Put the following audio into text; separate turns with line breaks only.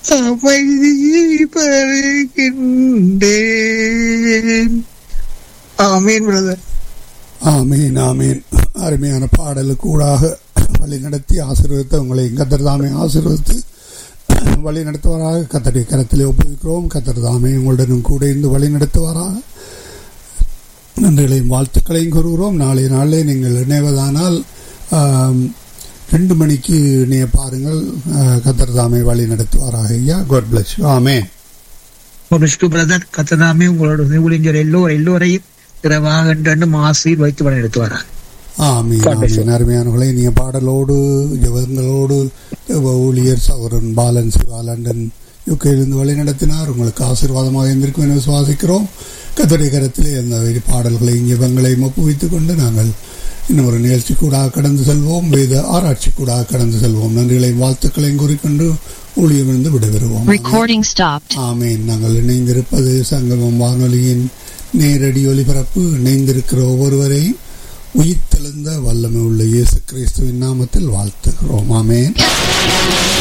அமைதியை பெறுகின்றேன் ஆமீன் பிரதர்
ஆமீன் ஆமீன் அருமையான பாடலுக்கு ஊடாக வழி நடத்தி ஆசீர்வதித்து உங்களை கத்தர் தாமே ஆசீர்வதித்து வழி நடத்துவாராக கத்தருடைய கரத்திலே ஒப்புவிக்கிறோம் கத்தர் தாமே உங்களுடனும் கூட இருந்து வழி நடத்துவாராக நன்றிகளையும் வாழ்த்துக்களையும் கூறுகிறோம் நாளைய நாளிலே நீங்கள் இணைவதானால் ஆம், ரெண்டு மணிக்கு இணைய பாருங்கள் ஆஹ், கத்தர் தாமே வழி நடத்துவாராக ஐயா God bless amen
Vishnu brother கத்ததாமே உங்களோட ஊழியர் எல்லோரும் எல்லோரையும் இரவாக என்றும் ஆசீர் வைத்து வழி நடத்துவாராக
ஆமீன்
God bless you.
ஆமீன் அருமையானவர்களே நீங்க பாடலோடு ஜெபங்களோடு தேவ ஊழியர் சௌரன் பாலன் சிவாலண்டன் யூகையிலிருந்து வழி நடத்தினார் உங்களுக்கு ஆசீர்வாதமாக இருந்திருக்கும் என விசுவாசிக்கிறோம் கத்தருடைய கரத்திலே அந்த வெளி பாடல்களையும் ஜெபங்களையும் ஒப்புவித்துக் கொண்டு நாங்கள் இன்னும் ஒரு நிகழ்ச்சி கூட கடந்து செல்வோம் வேத ஆராய்ச்சி கூட கடந்து செல்வோம் நன்றிகளையும் வாழ்த்துக்களையும் கூறிக்கொண்டு ஊழியமிருந்து விடைபெறுவோம்
Recording stopped.
ஆமேன் நாங்கள் இணைந்திருப்பது சங்கமம் வானொலியின் நேரடி ஒலிபரப்பு இணைந்திருக்கிற ஒவ்வொருவரையும் உயிர்த்தெழுந்த வல்லமை உள்ள இயேசு கிறிஸ்துவின் நாமத்தில் வாழ்த்துகிறோம் ஆமேன்